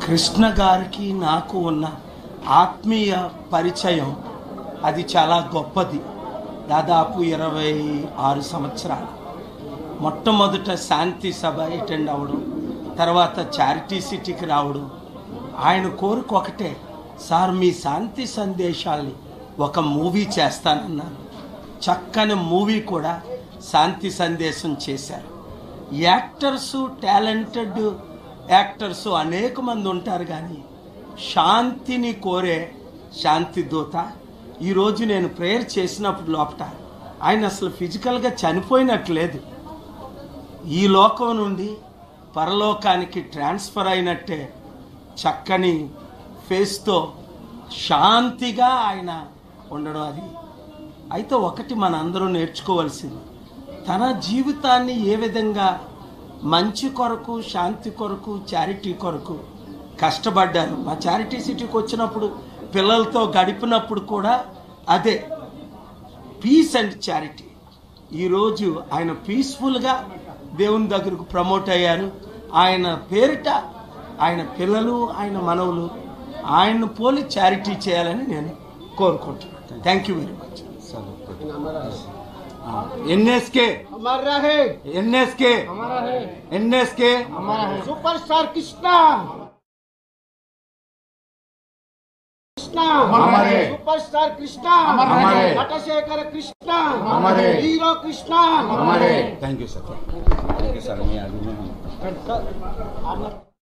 కృష్ణ గారికి నాకు ఉన్న ఆత్మీయ పరిచయం అది చాలా గొప్పది దాదాపు ఇరవై ఆరు సంవత్సరాలు మొట్టమొదట శాంతి సభ అటెండ్ అవ్వడం తర్వాత చారిటీ సిటీకి రావడం ఆయన కోరిక ఒకటే సార్ మీ శాంతి సందేశాల్ని ఒక మూవీ చేస్తానన్నారు చక్కని మూవీ కూడా శాంతి సందేశం చేశారు యాక్టర్స్ టాలెంటెడ్ యాక్టర్స్ అనేక మంది ఉంటారు కానీ శాంతిని కోరే శాంతి దూత ఈరోజు నేను ప్రేయర్ చేసినప్పుడు లోపట ఆయన అసలు ఫిజికల్గా చనిపోయినట్లేదు ఈ లోకం నుండి పరలోకానికి ట్రాన్స్ఫర్ అయినట్టే చక్కని ఫేస్తో శాంతిగా ఆయన ఉండడం అది అయితే ఒకటి మన అందరూ నేర్చుకోవాల్సింది తన జీవితాన్ని ఏ విధంగా మంచి కొరకు శాంతి కొరకు చారిటీ కొరకు కష్టపడ్డారు మా చారిటీ సిటీకి వచ్చినప్పుడు పిల్లలతో గడిపినప్పుడు కూడా అదే పీస్ అండ్ చారిటీ ఈరోజు ఆయన పీస్ఫుల్గా దేవుని దగ్గరకు ప్రమోట్ అయ్యారు ఆయన పేరిట ఆయన పిల్లలు ఆయన మనవులు ఆయన్ను పోలి చారిటీ చేయాలని నేను కోరుకుంటున్నాను thank you very much NSK अमर रहे ఎన్ఎస్కే हमारा है ఎన్ఎస్కే हमारा है सुपरस्टार कृष्णा कृष्णा हमारे। सुपरस्टार कृष्णा हमारे। नटशेखर कृष्णा हमारे। Hero Krishna thank you sir thank you sir మీ అభిమానం